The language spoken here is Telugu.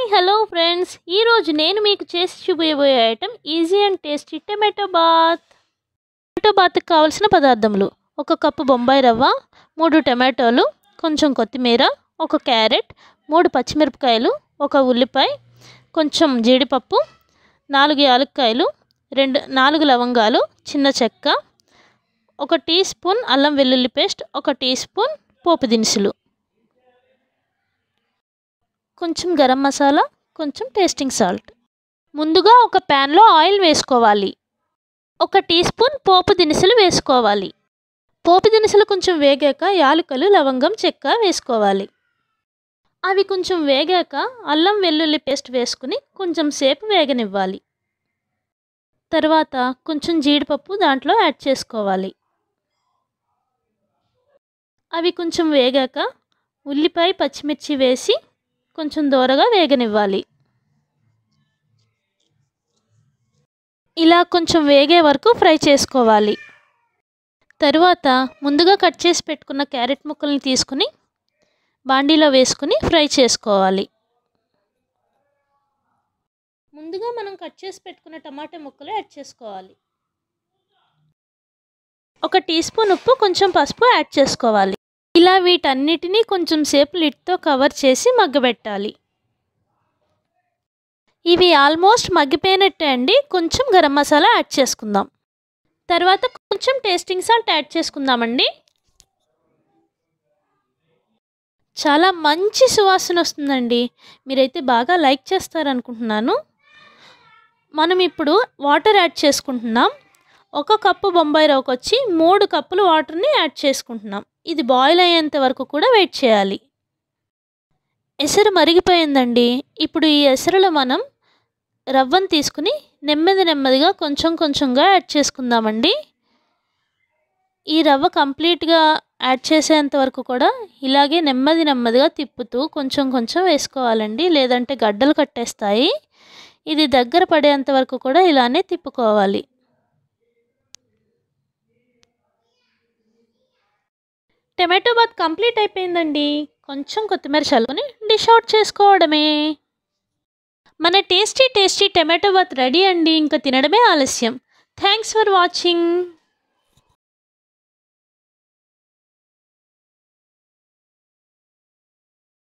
హలో ఫ్రెండ్స్ ఈరోజు నేను మీకు చేసి చూపించబోయే item easy and tasty tomato bath tomato బాత్కి కావాల్సిన పదార్థములు ఒక కప్పు బొంబాయి రవ్వ మూడు టమాటోలు కొంచెం కొత్తిమీర ఒక క్యారెట్ మూడు పచ్చిమిరపకాయలు ఒక ఉల్లిపాయ కొంచెం జీడిపప్పు నాలుగు యాలక్కాయలు రెండు నాలుగు లవంగాలు చిన్న చెక్క ఒక టీ స్పూన్ అల్లం వెల్లుల్లి పేస్ట్ ఒక టీ స్పూన్ పోపు దినుసులు కొంచెం గరం మసాలా కొంచెం టేస్టింగ్ సాల్ట్ ముందుగా ఒక ప్యాన్లో ఆయిల్ వేసుకోవాలి ఒక టీ స్పూన్ పోపు దినుసులు వేసుకోవాలి పోపు దినుసులు కొంచెం వేగాక యాలకులు లవంగం చెక్క వేసుకోవాలి అవి కొంచెం వేగాక అల్లం వెల్లుల్లి పేస్ట్ వేసుకుని కొంచెం సేపు వేగనివ్వాలి తర్వాత కొంచెం జీడిపప్పు దాంట్లో యాడ్ చేసుకోవాలి అవి కొంచెం వేగాక ఉల్లిపాయ పచ్చిమిర్చి వేసి కొంచెం దూరగా వేగనివ్వాలి ఇలా కొంచెం వేగే వరకు ఫ్రై చేసుకోవాలి తరువాత ముందుగా కట్ చేసి పెట్టుకున్న క్యారెట్ ముక్కల్ని తీసుకుని బాండీలో వేసుకుని ఫ్రై చేసుకోవాలి ముందుగా మనం కట్ చేసి పెట్టుకున్న టమాటా ముక్కలు యాడ్ చేసుకోవాలి ఒక టీ స్పూన్ ఉప్పు కొంచెం పసుపు యాడ్ చేసుకోవాలి ఇలా వీటన్నిటినీ కొంచెం సేపు లిడ్తో కవర్ చేసి మగ్గబెట్టాలి ఇవి ఆల్మోస్ట్ మగ్గిపోయినట్టే అండి కొంచెం గరం మసాలా యాడ్ చేసుకుందాం తర్వాత కొంచెం టేస్టింగ్ సాల్ట్ యాడ్ చేసుకుందామండి చాలా మంచి సువాసన వస్తుందండి మీరైతే బాగా లైక్ చేస్తారనుకుంటున్నాను మనం ఇప్పుడు వాటర్ యాడ్ చేసుకుంటున్నాం ఒక కప్పు బొంబాయి రవ్వకు వచ్చి మూడు కప్పులు వాటర్ని యాడ్ చేసుకుంటున్నాం ఇది బాయిల్ అయ్యేంత వరకు కూడా వెయిట్ చేయాలి ఎసరు మరిగిపోయిందండి ఇప్పుడు ఈ ఎసరులో మనం రవ్వను తీసుకుని నెమ్మది నెమ్మదిగా కొంచెం కొంచెంగా యాడ్ చేసుకుందామండి ఈ రవ్వ కంప్లీట్గా యాడ్ చేసేంత వరకు కూడా ఇలాగే నెమ్మది నెమ్మదిగా తిప్పుతూ కొంచెం కొంచెం వేసుకోవాలండి లేదంటే గడ్డలు కట్టేస్తాయి ఇది దగ్గర పడేంత వరకు కూడా ఇలానే తిప్పుకోవాలి టమాటో బాత్ కంప్లీట్ అయిపోయిందండి కొంచెం కొత్తిమీర చల్లుకొని డిష్ అవుట్ చేసుకోవడమే మన tasty tasty tomato bath ready అండి ఇంకా తినడమే ఆలస్యం థ్యాంక్స్ ఫర్ వాచింగ్